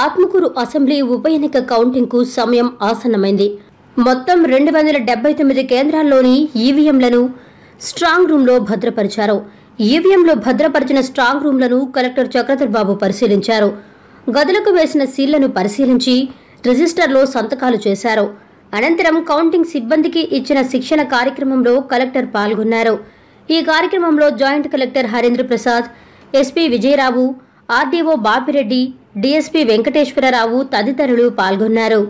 Atmakur assembly ఉప ఎన్నిక కౌంటింగ్కు సమయం ఆసన్నమైంది మొత్తం రెండు వందల డెబ్బై తొమ్మిది కేంద్రాల్లోని ఈవీఎంలను స్ట్రాంగ్ రూంలో భద్రపరిచారు ఈవీఎంలో భద్రపరిచిన స్ట్రాంగ్ రూంలను కలెక్టర్ చక్రధర్ బాబు పరిశీలించారు గదులకు వేసిన సీళ్లను పరిశీలించి రిజిస్టర్లో సంతకాలు చేశారు అనంతరం కౌంటింగ్ సిబ్బందికి ఇచ్చిన శిక్షణ కార్యక్రమంలో కలెక్టర్ పాల్గొన్నారు ఈ కార్యక్రమంలో joint collector Harendra Prasad SP Vijayarao RDO Bapireddy DSP Venkateswararao తదితరులు పాల్గొన్నారు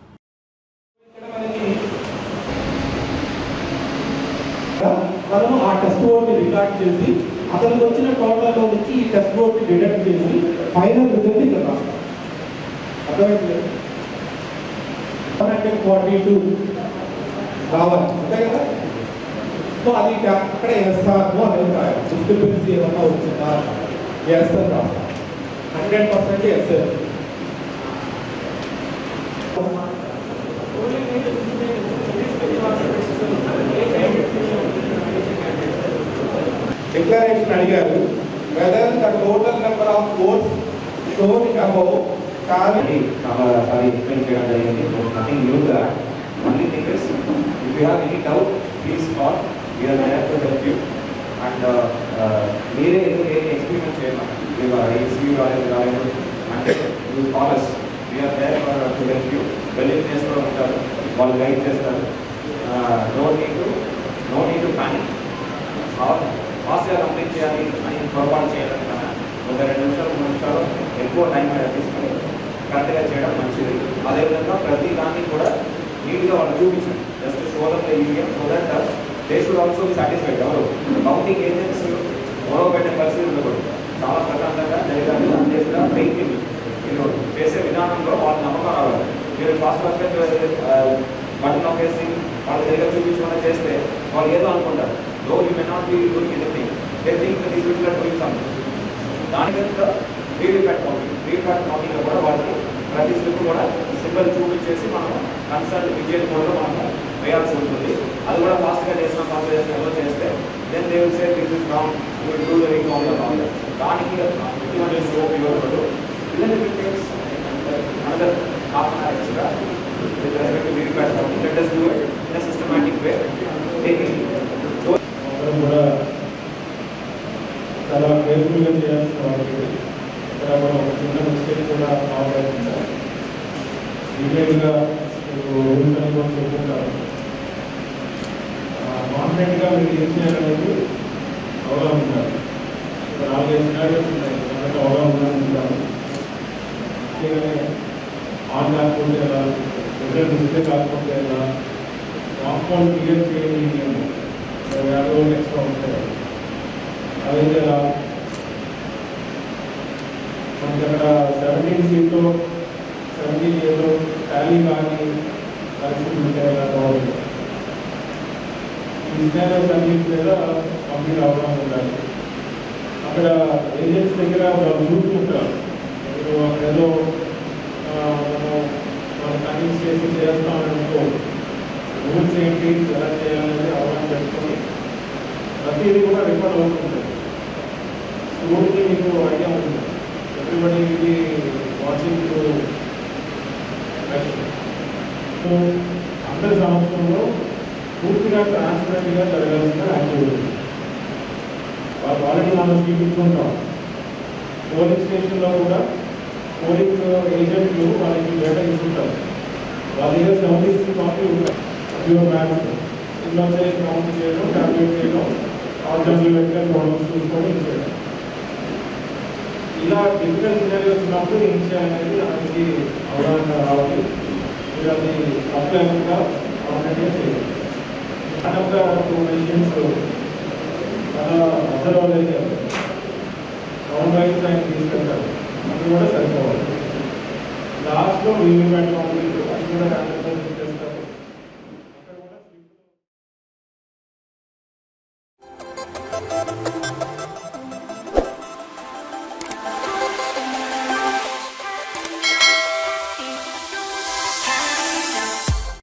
మనము ఆ టెస్ట్ బోర్డ్ని రికార్డ్ చేసి అతనికి వచ్చిన టోటల్లో నుంచి ఈ టెస్ట్ బోర్డ్ని డిడక్ట్ చేసి ఫైనల్ రిజల్ట్ ఇక్కడ రాస్తాం అర్థమైంది వన్ హండ్రెడ్ ఫార్టీ టూ రావాలి అంతే కదా సో అది ఇక అక్కడ ఎస్ఆర్ అనేది రాయాలి డిస్క్రిపెన్సీ ఏమన్నా వచ్చిందా ఎస్ అని రాస్తాం హండ్రెడ్ పర్సెంట్ ఎస్ డిక్లరేషన్ అడిగారు whether the total number of votes shown above కానీ అది చాలా సారి ఎక్స్ప్లెయిన్ చేయడం జరిగింది nothing new that only thing is if you have any doubt please call we are there to help you and మీరే ఏదో ఏది ఎక్స్పీరియన్స్ చేయమని మీరు ఐఎస్సీ రాలేదు రాలేదు అంటే you callers we are there to help you willingness కూడా ఉంటారు వాళ్ళు గైడ్ చేస్తారు no need to no need to panic ఫాస్ట్గా కంప్లీట్ చేయాలి అని పొరపాటు చేయడం కన్నా ఒక రెండు నిమిషాలు మూడు నిమిషాలు ఎక్కువ టైం తీసుకొని కరెక్ట్గా చేయడం మంచిది అదేవిధంగా ప్రతి దాన్ని కూడా నీట్గా వాళ్ళు చూపించండి జస్ట్ షోలం EVM so that they should also be satisfied ఎవరు కౌంటింగ్ ఏజెంట్స్ గొడవ పెట్టే పరిస్థితి ఉండకూడదు చాలా ప్రశాంతంగా జరిగాలి అంతే కూడా ట్రైన్ మీరు చేసే విధానంలో వాళ్ళ నమ్మకం రావాలి మీరు ఫాస్ట్ ఫాస్ట్గా బటన్ నొక్కేసి వాళ్ళ దగ్గర చూపించకుండా చేస్తే వాళ్ళు ఏదో అనుకుంటారు లో you may not be doing anything they think this will doing something దాని కనుక VVPAT counting VVPAT కౌంటింగ్లో కూడా వాళ్ళకి ప్రతి స్లిప్ కూడా సింబల్ చూపించేసి మనం కన్సర్న్ విజయ్ మోడ్లో మనము వేయాల్సి ఉంటుంది అది కూడా ఫాస్ట్గా చేసిన ఫాస్ట్ చేసిన ఏదో చేస్తే then they will say this is wrong you will do the ring on the wrong దానికి ఇటువంటి స్కోప్ ఇవ్వకూడదు even if it takes another half an hour extra with respect to VVPAT counting let us do it in a systematic way taking అందరం కూడా చాలా కేర్ఫుల్గా చేయాల్సిన వాళ్ళకి ఇక్కడ మనం ఒక చిన్న మిస్టేక్ కూడా కావాలనుకుంటా డీటెయిల్గా మీకు రూల్స్ అని కూడా చెప్పుకుంటారు కాన్ఫిడెంట్గా మీరు ఏం చేయాలనేది అవగాహన ఉండాలి ఒక నాలుగైదు సినారియోస్ ఉన్నాయి మనకు అవగాహన ఉంటారు అంతేగానే ఆన్ కాకపోతే ఎలా రిజల్ట్ డిస్ప్లే కాకపోతే ఎలా కాంపౌండ్ క్లియర్ చేయడం యాభై రోజులు ఎక్స్ట్రా ఉంటాయి అదైతే ఎలా మనకి అక్కడ సెవెంటీన్ సీట్లో సెవెంటీన్ ఇయర్లో టాలీ కానీ పరిస్థితి ఉంటే ఎలా కావాలి ఈ సినారియోస్ అన్నింటి మీద కంప్లీట్ అవగాహన ఉండాలి అక్కడ ఏజెంట్స్ దగ్గర వాళ్ళు చూసుకుంటారు మీరు అక్కడ ఏదో ఆ, మనం మనం కన్విన్స్ చేసి చేస్తామని అనుకో రూల్స్ ఏంటి ఎలా చేయాలనేది అవగాహన పెట్టుకొని ప్రతిదీ కూడా రికార్డ్ అవుతుంది స్కూల్కి మీకు ఐడియా ఉంటుంది ఎవ్రీబడి ఇది వాచింగ్ సో అందరి సంవత్సరంలో పూర్తిగా ట్రాన్స్పరెంట్గా జరగాల్సిన యాక్టివిటీ వాళ్ళు ఆల్రెడీ మనం చూపించుకుంటాం పోలింగ్ స్టేషన్లో కూడా పోలింగ్ ఏజెంట్లు వాళ్ళకి డేటా ఇస్తుంటారు వాళ్ళ దగ్గర సెవెంటీ సిక్స్ కాపీ ఉంటాయి ప్యూర్ మ్యాథ్స్ ఇంట్లో చేసి కౌంట్ చేయడం క్యాల్కులేట్ చేయడం ఆర్డర్లు పెట్టడం ప్రాబ్లమ్స్ చూసుకొని చేయడం ఇలా డిఫికల్ట్ సినారియోస్ ఉన్నప్పుడు ఏం చేయాలనేది మనకి అవగాహన రావాలి మీరు అది అప్లైగా అవగాహన చేయాలి అనగా టూ మెషిన్స్ చాలా అబ్జర్వ్ అయ్యారు రౌండ్ వైజ్ ఆయన తీసుకెళ్తారు అది కూడా సరిపోవాలి లాస్ట్లో వీవీ ప్యాట్ అది కూడా